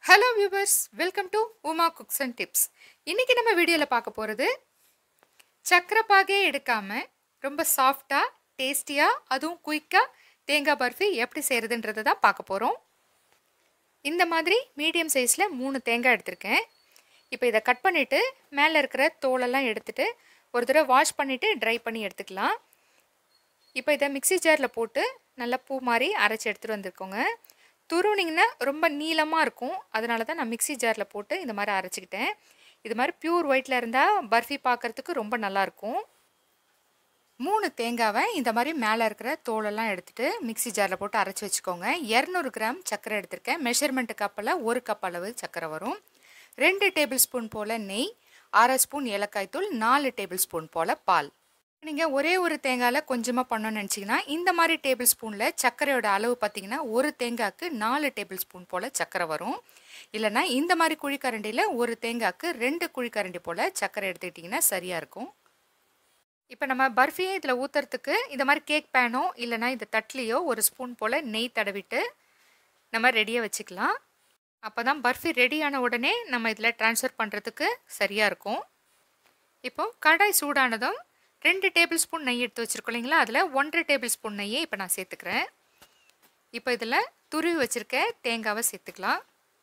hello viewers welcome to Uma cooks and tips இன்றைக்கி நம்ம வீடியோவில் பார்க்க போகிறது சக்கரைப்பாகே எடுக்காமல் ரொம்ப சாஃப்டாக டேஸ்டியாக அதுவும் குயிக்காக தேங்காய் பர்ஃபி எப்படி செய்கிறதுன்றதை தான் பார்க்க போகிறோம் இந்த மாதிரி மீடியம் சைஸில் மூணு தேங்காய் எடுத்திருக்கேன் இப்போ இதை கட் பண்ணிவிட்டு மேலே இருக்கிற தோலெல்லாம் எடுத்துகிட்டு ஒரு தடவை வாஷ் பண்ணிவிட்டு ட்ரை பண்ணி எடுத்துக்கலாம் இப்போ இதை மிக்ஸி ஜாரில் போட்டு நல்லா பூ மாதிரி அரைச்சி எடுத்துகிட்டு வந்திருக்கோங்க துருவினிங்கன்னா ரொம்ப நீளமாக இருக்கும் அதனால தான் நான் மிக்ஸி ஜாரில் போட்டு இந்த மாதிரி அரைச்சிக்கிட்டேன் இது மாதிரி பியூர் ஒயிட்டில் இருந்தால் பர்ஃபி பார்க்குறதுக்கு ரொம்ப நல்லாயிருக்கும் மூணு தேங்காவை இந்த மாதிரி மேலே இருக்கிற தோலெல்லாம் எடுத்துகிட்டு மிக்ஸி ஜாரில் போட்டு அரைச்சி வச்சுக்கோங்க இரநூறு கிராம் சர்க்கரை எடுத்திருக்கேன் மெஷர்மெண்ட் கப்பில் ஒரு கப் அளவு சர்க்கரை வரும் ரெண்டு டேபிள் ஸ்பூன் போல் நெய் அரை ஸ்பூன் ஏலக்காய் தூள் நாலு டேபிள் ஸ்பூன் போல் பால் நீங்கள் ஒரே ஒரு தேங்காயில் கொஞ்சமாக பண்ணணும்னு நினச்சிங்கன்னா இந்த மாதிரி டேபிள் ஸ்பூனில் சர்க்கரையோட அளவு பார்த்தீங்கன்னா ஒரு தேங்காய்க்கு நாலு டேபிள் ஸ்பூன் போல் சர்க்கரை வரும் இல்லைனா இந்த மாதிரி குழிக்கரண்டியில் ஒரு தேங்காய்க்கு ரெண்டு குழிக்கரண்டி போல் சர்க்கரை எடுத்துக்கிட்டிங்கன்னா சரியாக இருக்கும் இப்போ நம்ம பர்ஃபியை இதில் ஊற்றுறதுக்கு இந்த மாதிரி கேக் பேனோ இல்லைனா இந்த தட்லேயோ ஒரு ஸ்பூன் போல் நெய் தடவிட்டு நம்ம ரெடியாக வச்சுக்கலாம் அப்போ தான் பர்ஃபி ரெடியான உடனே நம்ம இதில் ட்ரான்ஸ்ஃபர் பண்ணுறதுக்கு சரியாக இருக்கும் இப்போது கடாய் சூடானதும் ரெண்டு டேபிள் ஸ்பூன் நெய் எடுத்து வச்சுருக்கோம் இல்லைங்களா அதில் ஒன்றரை டேபிள் ஸ்பூன் நெய்யை இப்போ நான் சேர்த்துக்கிறேன் இப்போ இதில் துருவி வச்சுருக்க தேங்காவை சேர்த்துக்கலாம்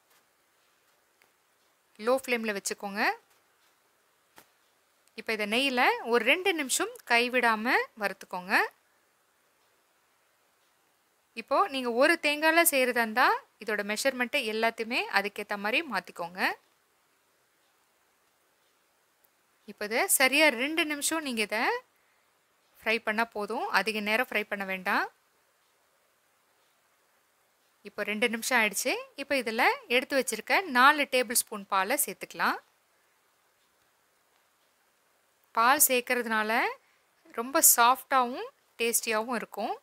லோ ஃப்ளேமில் வச்சுக்கோங்க இப்போ இதை நெய்யில் ஒரு ரெண்டு நிமிஷம் கைவிடாமல் வறுத்துக்கோங்க இப்போது நீங்கள் ஒரு தேங்காயில் செய்கிறதா இருந்தால் இதோட மெஷர்மெண்ட்டை எல்லாத்தையுமே அதுக்கேற்ற மாதிரி மாற்றிக்கோங்க இப்போ இதை சரியாக ரெண்டு நிமிஷம் நீங்கள் இதை ஃப்ரை பண்ணால் போதும் அதிக நேரம் ஃப்ரை பண்ண வேண்டாம் இப்போ ரெண்டு நிமிஷம் ஆயிடுச்சு இப்போ இதில் எடுத்து வச்சுருக்க நாலு டேபிள் ஸ்பூன் பாலை சேர்த்துக்கலாம் பால் சேர்க்கறதுனால ரொம்ப சாஃப்டாகவும் டேஸ்டியாகவும் இருக்கும்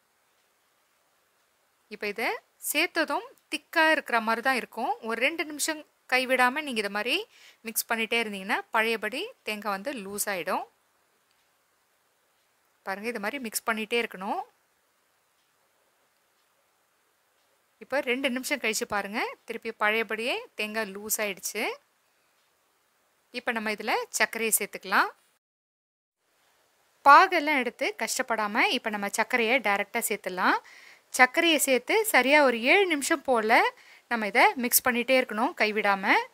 இப்போ இதை சேர்த்ததும் திக்காக இருக்கிற மாதிரி தான் இருக்கும் ஒரு ரெண்டு நிமிஷம் கைவிடாமல் நீங்கள் இதை மாதிரி மிக்ஸ் பண்ணிகிட்டே இருந்தீங்கன்னா பழையபடி தேங்காய் வந்து லூஸ் ஆகிடும் பாருங்கள் இது மாதிரி மிக்ஸ் பண்ணிகிட்டே இருக்கணும் இப்போ ரெண்டு நிமிஷம் கழித்து பாருங்கள் திருப்பி பழையபடியே தேங்காய் லூஸ் ஆகிடுச்சு இப்போ நம்ம இதில் சர்க்கரையை சேர்த்துக்கலாம் பாகெல்லாம் எடுத்து கஷ்டப்படாமல் இப்போ நம்ம சர்க்கரையை டைரெக்டாக சேர்த்துடலாம் சர்க்கரையை சேர்த்து சரியாக ஒரு ஏழு நிமிஷம் போல் நம்ம இதை மிக்ஸ் பண்ணிகிட்டே இருக்கணும் கைவிடாமல்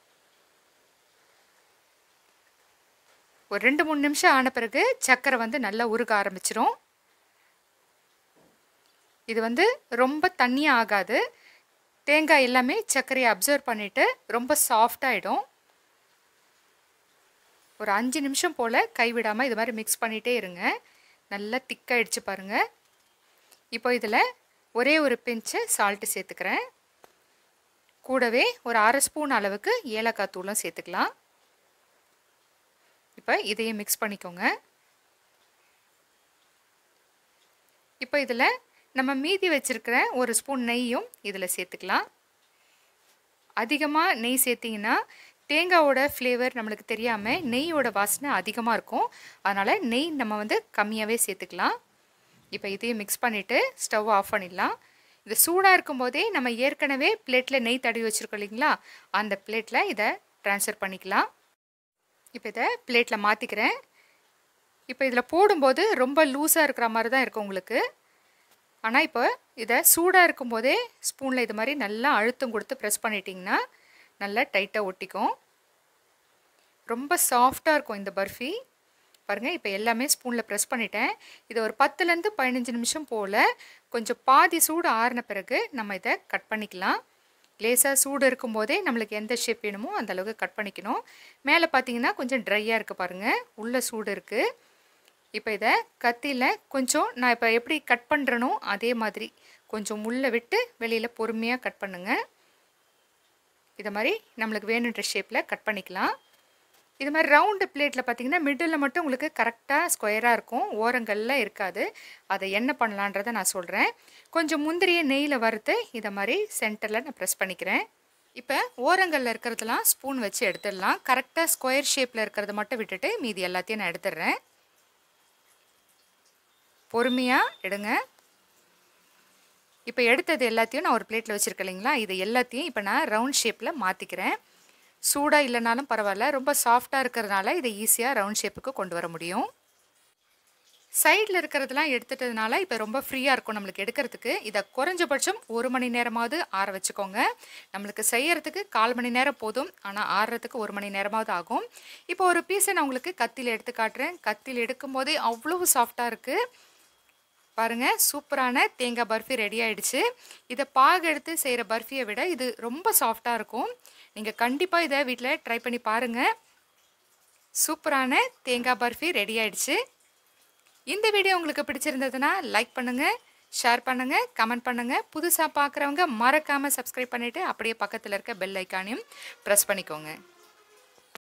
ஒரு ரெண்டு மூணு நிமிஷம் ஆன பிறகு சர்க்கரை வந்து நல்லா உருக ஆரம்பிச்சிரும் இது வந்து ரொம்ப தண்ணியாக ஆகாது தேங்காய் எல்லாமே சர்க்கரையை அப்சர்வ் பண்ணிவிட்டு ரொம்ப சாஃப்டாகிடும் ஒரு அஞ்சு நிமிஷம் போல் கைவிடாமல் இது மாதிரி மிக்ஸ் பண்ணிகிட்டே இருங்க நல்லா திக்காயிடுச்சு பாருங்கள் இப்போ இதில் ஒரே ஒரு பிஞ்சு சால்ட்டு சேர்த்துக்கிறேன் கூடவே ஒரு அரை ஸ்பூன் அளவுக்கு ஏலக்காய் தூளும் சேர்த்துக்கலாம் இப்போ இதையும் மிக்ஸ் பண்ணிக்கோங்க இப்போ இதில் நம்ம மீதி வச்சுருக்கிற ஒரு ஸ்பூன் நெய்யும் இதில் சேர்த்துக்கலாம் அதிகமாக நெய் சேர்த்திங்கன்னா தேங்காவோட ஃப்ளேவர் நம்மளுக்கு தெரியாமல் நெய்யோட வாசனை அதிகமாக இருக்கும் அதனால் நெய் நம்ம வந்து கம்மியாகவே சேர்த்துக்கலாம் இப்போ இதையும் மிக்ஸ் பண்ணிவிட்டு ஸ்டவ் ஆஃப் பண்ணிடலாம் இது சூடாக இருக்கும்போதே நம்ம ஏற்கனவே பிளேட்டில் நெய் தடவி வச்சுருக்கோம் இல்லைங்களா அந்த பிளேட்டில் இதை ட்ரான்ஸ்ஃபர் பண்ணிக்கலாம் இப்போ இதை பிளேட்டில் மாற்றிக்கிறேன் இப்போ இதில் போடும்போது ரொம்ப லூஸாக இருக்கிற மாதிரி தான் இருக்கும் உங்களுக்கு ஆனால் இப்போ இதை சூடாக இருக்கும்போதே ஸ்பூனில் இது மாதிரி நல்லா அழுத்தம் கொடுத்து ப்ரெஸ் பண்ணிட்டிங்கன்னா நல்லா டைட்டாக ஒட்டிக்கும் ரொம்ப சாஃப்டாக இருக்கும் இந்த பர்ஃபி பாருங்கள் இப்போ எல்லாமே ஸ்பூனில் ப்ரெஸ் பண்ணிட்டேன் இதை ஒரு பத்துலேருந்து பதினஞ்சு நிமிஷம் போல் கொஞ்சம் பாதி சூடு ஆறின பிறகு நம்ம இதை கட் பண்ணிக்கலாம் லேசாக சூடு இருக்கும்போதே நம்மளுக்கு எந்த ஷேப் வேணுமோ அந்த அளவுக்கு கட் பண்ணிக்கணும் மேலே பார்த்தீங்கன்னா கொஞ்சம் ட்ரையாக இருக்குது பாருங்கள் உள்ளே சூடு இருக்குது இப்போ இதை கத்தியில் கொஞ்சம் நான் இப்போ எப்படி கட் பண்ணுறனோ அதே மாதிரி கொஞ்சம் உள்ளே விட்டு வெளியில் பொறுமையாக கட் பண்ணுங்கள் இதை மாதிரி நம்மளுக்கு வேணுன்ற ஷேப்பில் கட் பண்ணிக்கலாம் இது மாதிரி ரவுண்டு பிளேட்டில் பார்த்தீங்கன்னா மிடில் மட்டும் உங்களுக்கு கரெக்டாக ஸ்கொயராக இருக்கும் ஓரங்களில் இருக்காது அதை என்ன பண்ணலான்றதை நான் சொல்கிறேன் கொஞ்சம் முந்திரியை நெய்யில் வறுத்து இதை மாதிரி சென்டரில் நான் ப்ரெஸ் பண்ணிக்கிறேன் இப்போ ஓரங்களில் இருக்கிறதெல்லாம் ஸ்பூன் வச்சு எடுத்துடலாம் கரெக்டாக ஸ்கொயர் ஷேப்பில் இருக்கிறத மட்டும் விட்டுட்டு மீதி எல்லாத்தையும் நான் எடுத்துடுறேன் பொறுமையாக எடுங்க இப்போ எடுத்தது எல்லாத்தையும் நான் ஒரு பிளேட்டில் வச்சுருக்கேன் இல்லைங்களா இது எல்லாத்தையும் இப்போ நான் ரவுண்ட் ஷேப்பில் மாற்றிக்கிறேன் சூடாக இல்லைனாலும் பரவாயில்ல ரொம்ப சாஃப்டாக இருக்கிறதுனால இதை ஈஸியாக ரவுண்ட் ஷேப்புக்கு கொண்டு வர முடியும் சைடில் இருக்கிறதெல்லாம் எடுத்துட்டதுனால இப்போ ரொம்ப ஃப்ரீயாக இருக்கும் நம்மளுக்கு எடுக்கிறதுக்கு இதை குறைஞ்சபட்சம் ஒரு மணி நேரமாவது ஆற வச்சுக்கோங்க நம்மளுக்கு செய்யறதுக்கு கால் மணி நேரம் போதும் ஆனால் ஆறுறதுக்கு ஒரு மணி நேரமாவது ஆகும் இப்போ ஒரு பீஸை நான் உங்களுக்கு கத்தியில் எடுத்து காட்டுறேன் கத்தியில் எடுக்கும் போதே அவ்வளவு சாஃப்டாக இருக்குது பாருங்கள் சூப்பரான தேங்காய் பர்ஃபி ரெடி ஆயிடுச்சு இதை பாகு எடுத்து செய்கிற பர்ஃபியை விட இது ரொம்ப சாஃப்டாக இருக்கும் நீங்கள் கண்டிப்பாக இதை வீட்டில் ட்ரை பண்ணி பாருங்கள் சூப்பரான தேங்காய் பர்ஃபி ரெடி ஆயிடுச்சு இந்த வீடியோ உங்களுக்கு பிடிச்சிருந்ததுன்னா லைக் பண்ணுங்கள் ஷேர் பண்ணுங்கள் கமெண்ட் பண்ணுங்கள் புதுசாக பார்க்குறவங்க மறக்காமல் சப்ஸ்கிரைப் பண்ணிவிட்டு அப்படியே பக்கத்தில் இருக்க பெல் ஐக்கானையும் ப்ரெஸ் பண்ணிக்கோங்க